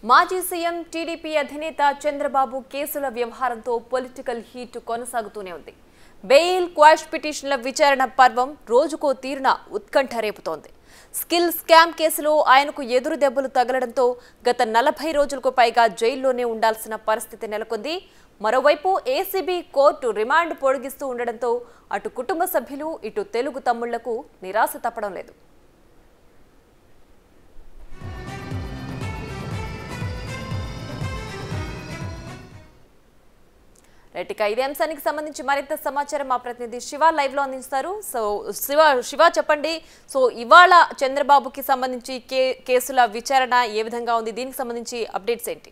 మాజీ CM TDP అధినేత చంద్రబాబు కేసుల వ్యవహారంతో పొలిటికల్ హీట్ కొనసాగుతూనే ఉంది బెయిల్ క్వాష్ పిటిషన్ల విచారణ పర్వం రోజుకో తీరున ఉత్కంఠ రేపుతోంది స్కిల్ స్కామ్ కేసులో ఆయనకు ఎదురు దెబ్బలు తగలడంతో గత నలభై రోజులకు పైగా జైల్లోనే ఉండాల్సిన పరిస్థితి నెలకొంది మరోవైపు ఏసీబీ కోర్టు రిమాండ్ పొడిగిస్తూ ఉండడంతో అటు కుటుంబ సభ్యులు ఇటు తెలుగు తమ్ముళ్లకు నిరాశ తప్పడం లేదు రైట్ ఇక ఇదే అంశానికి సంబంధించి మరింత సమాచారం మా ప్రతినిధి శివ లైవ్ లో అందిస్తారు సో శివ శివ చెప్పండి సో ఇవాళ చంద్రబాబుకి సంబంధించి కే కేసుల విచారణ ఏ విధంగా ఉంది దీనికి సంబంధించి అప్డేట్స్ ఏంటి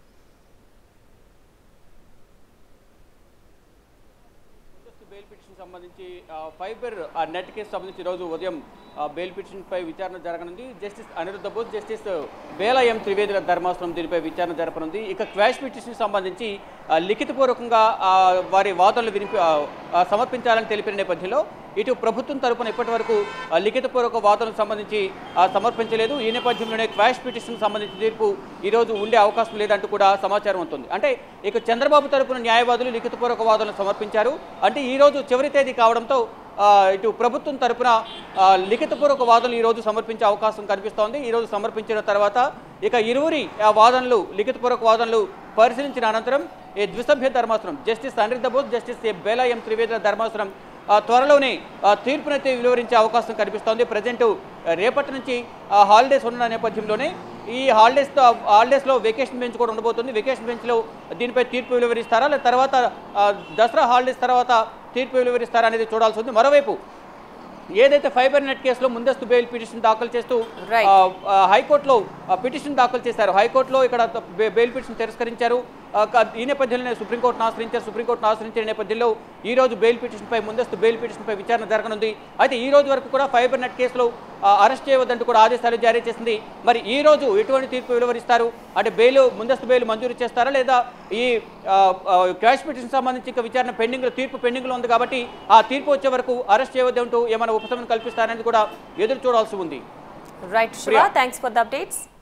ముందస్తు బెయిల్ పిటిషన్ సంబంధించి ఆ, ఫైబర్ ఆ నెట్ కేసు సంబంధించి ఈరోజు ఉదయం ఆ, బెయిల్ పిటిషన్ పై విచారణ జరగనుంది justice Aniruddha Bose justice Bela M త్రివేదుల ధర్మాసనం దీనిపై విచారణ జరపనుంది ఇక క్వాష్ పిటిషన్ సంబంధించి ఆ, లిఖితపూర్వకంగా ఆ, వారి వాదనలు వినిపి ఆ, ఆ, సమర్పించాలని తెలిపిన నేపథ్యంలో ఇటు ప్రభుత్వం తరపున ఇప్పటి వరకు ఆ, లిఖితపూర్వక వాదనలకు సంబంధించి ఆ, సమర్పించలేదు ఈ నేపథ్యంలోనే క్వాష్ పిటిషన్ సంబంధించి తీర్పు ఈరోజు ఉండే అవకాశం లేదంటూ కూడా సమాచారం ఉంటుంది అంటే ఇక చంద్రబాబు తరపున న్యాయవాదులు లిఖితపూర్వక వాదనలు సమర్పించారు అంటే ఈ రోజు చివరి తేదీ కావడంతో ఆ, ఇటు ప్రభుత్వం తరపున ఆ, లిఖితపూర్వక వాదనలు ఈరోజు సమర్పించే అవకాశం కనిపిస్తోంది ఈరోజు సమర్పించిన తర్వాత ఇక ఇరువురి ఆ వాదనలు లిఖితపూర్వక వాదనలు పరిశీలించిన అనంతరం ఈ ద్విసభ్య ధర్మాసనం justice Aniruddha Bose justice A Bela M త్రివేదుల ధర్మాసనం ఆ, త్వరలోనే ఆ, తీర్పునైతే వెలువరించే అవకాశం కనిపిస్తోంది ప్రజెంట్ రేపటి నుంచి ఆ, హాలిడేస్ ఉన్న నేపథ్యంలోనే ఈ హాలిడేస్తో హాలిడేస్లో వెకేషన్ బెంచ్ కూడా ఉండబోతుంది వెకేషన్ బెంచ్లో దీనిపై తీర్పు వెలువరిస్తారా లేదా తర్వాత ఆ, దసరా హాలిడేస్ తర్వాత తీర్పు వెలువరిస్తారా అనేది చూడాల్సి ఉంది మరోవైపు ఏదైతే ఫైబర్ నెట్ కేసులో ముందస్తు బెయిల్ పిటిషన్ దాఖలు చేస్తూ Right. ఆ, ఆ, హైకోర్టులో ఆ, పిటిషన్ దాఖలు చేశారు హైకోర్టులో ఇక్కడ బె- బెయిల్ పిటిషన్ తిరస్కరించారు ఆ, క- ఈ నేపథ్యంలోనే సుప్రీంకోర్టును ఆశ్రయించారు సుప్రీంకోర్టును ఆశ్రయించిన నేపథ్యంలో ఈ రోజు బెయిల్ పిటిషన్పై ముందస్తు బెయిల్ పిటిషన్పై విచారణ జరగనుంది అయితే ఈ రోజు వరకు కూడా ఫైబర్ నెట్ కేసులో ఆ, అరెస్ట్ చేయవద్దంటూ కూడా ఆదేశాలు జారీ చేసింది మరి ఈ రోజు ఎటువంటి తీర్పు వెలువరిస్తారు అంటే బెయిల్ ముందస్తు బెయిల్ మంజూరు చేస్తారా లేదా ఈ ఆ, ఆ, క్యాష్ పిటిషన్ సంబంధించి ఇంకా విచారణ పెండింగ్ తీర్పు పెండింగ్లో ఉంది కాబట్టి ఆ తీర్పు వచ్చే వరకు అరెస్ట్ చేయవద్దంటూ ఏమైనా ఉపశమనం కల్పిస్తారనేది కూడా ఎదురు చూడాల్సి ఉంది right Shiva Priya. Thanks for the updates